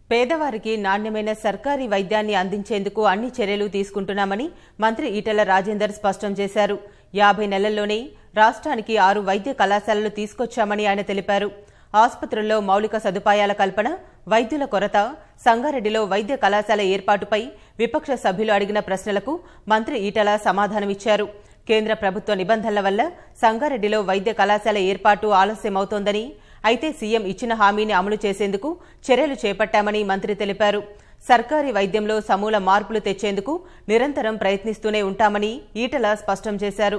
పేదవారికి నాణ్యమైన సర్కారీ వైద్యాన్ని అందించేందుకు అన్ని చర్యలు తీసుకుంటున్నామని మంత్రి ఈటెల రాజేందర్ స్పష్టం చేశారు యాభై నెలల్లోనే రాష్ట్రానికి ఆరు వైద్య కళాశాలలు తీసుకొచ్చామని ఆయన తెలిపారు ఆసుపత్రుల్లో మౌలిక సదుపాయాల కల్పన వైద్యుల కొరత సంగారెడ్డిలో వైద్య కళాశాల ఏర్పాటుపై విపక్ష సభ్యులు అడిగిన ప్రశ్నలకు మంత్రి ఈటెల సమాధానమిచ్చారు కేంద్ర ప్రభుత్వ నిబంధనల వల్ల సంగారెడ్డిలో వైద్య కళాశాల ఏర్పాటు ఆలస్యమవుతోందని అయితే సీఎం ఇచ్చిన హామీని అమలు చేసేందుకు చర్యలు చేపట్టామని మంత్రి తెలిపారు సర్కారీ వైద్యంలో సమూల మార్పులు తెచ్చేందుకు నిరంతరం ప్రయత్నిస్తూనే ఉంటామని ఈటెల స్పష్టం చేశారు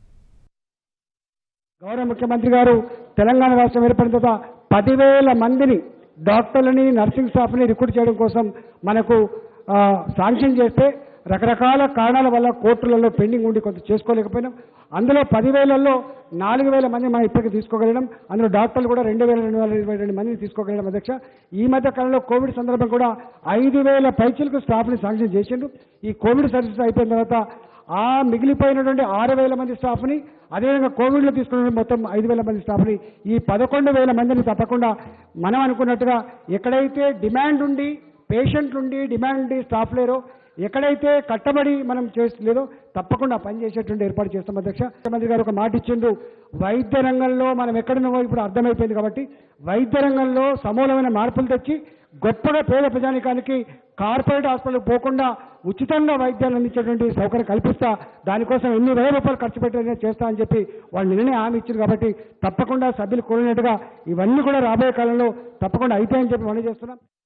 గౌరవ ముఖ్యమంత్రి గారు తెలంగాణ రాష్ట్రం ఏర్పడిన తర్వాత పదివేల మందిని డాక్టర్లని నర్సింగ్ స్టాఫ్ని రిక్రూట్ చేయడం కోసం మనకు ఆ, శాంక్షన్ చేస్తే రకరకాల కారణాల వల్ల కోర్టులలో పెండింగ్ ఉండి కొంత చేసుకోలేకపోయినాం అందులో పదివేలలో నాలుగు వేల మంది మనం ఇప్పటికి తీసుకోగలిగినాం అందులో డాక్టర్లు కూడా రెండు వేల రెండు వేల ఇరవై రెండు మందిని తీసుకోగలిగినాం అధ్యక్ష ఈ మధ్య కాలంలో కోవిడ్ సందర్భం కూడా ఐదు వేల పైచలకు స్టాఫ్ని శాంక్షన్ చేసిండు ఈ కోవిడ్ సర్వీసెస్ అయిపోయిన తర్వాత ఆ మిగిలిపోయినటువంటి ఆరు వేల మంది స్టాఫ్ని అదేవిధంగా కోవిడ్లో తీసుకున్న మొత్తం ఐదు వేల మంది స్టాఫ్ని ఈ పదకొండు వేల మందిని తప్పకుండా మనం అనుకున్నట్టుగా ఎక్కడైతే డిమాండ్ ఉండి పేషెంట్లు ఉండి డిమాండ్ ఉండి స్టాఫ్ లేరో ఎక్కడైతే కట్టబడి మనం చేస్తలేదో తప్పకుండా పనిచేసేటువంటి ఏర్పాటు చేస్తాం అధ్యక్ష ముఖ్యమంత్రి గారు ఒక మాట ఇచ్చిండ్రు వైద్య రంగంలో మనం ఎక్కడున్నామో ఇప్పుడు అర్థమైపోయింది కాబట్టి వైద్య రంగంలో సమూలమైన మార్పులు తెచ్చి గొప్పగా పేద ప్రజానికానికి కార్పొరేట్ హాస్పిటల్కి పోకుండా ఉచితంగా వైద్యాన్ని అందించేటువంటి సౌకర్యం కల్పిస్తా దానికోసం ఎన్ని వేల రూపాయలు ఖర్చు పెట్టినా చేస్తా అని చెప్పి వాళ్ళు నిన్ననే హామీ ఇచ్చారు కాబట్టి తప్పకుండా సభ్యులు కోరినట్టుగా ఇవన్నీ కూడా రాబోయే కాలంలో తప్పకుండా అవుతాయని చెప్పి మనం చేస్తున్నాం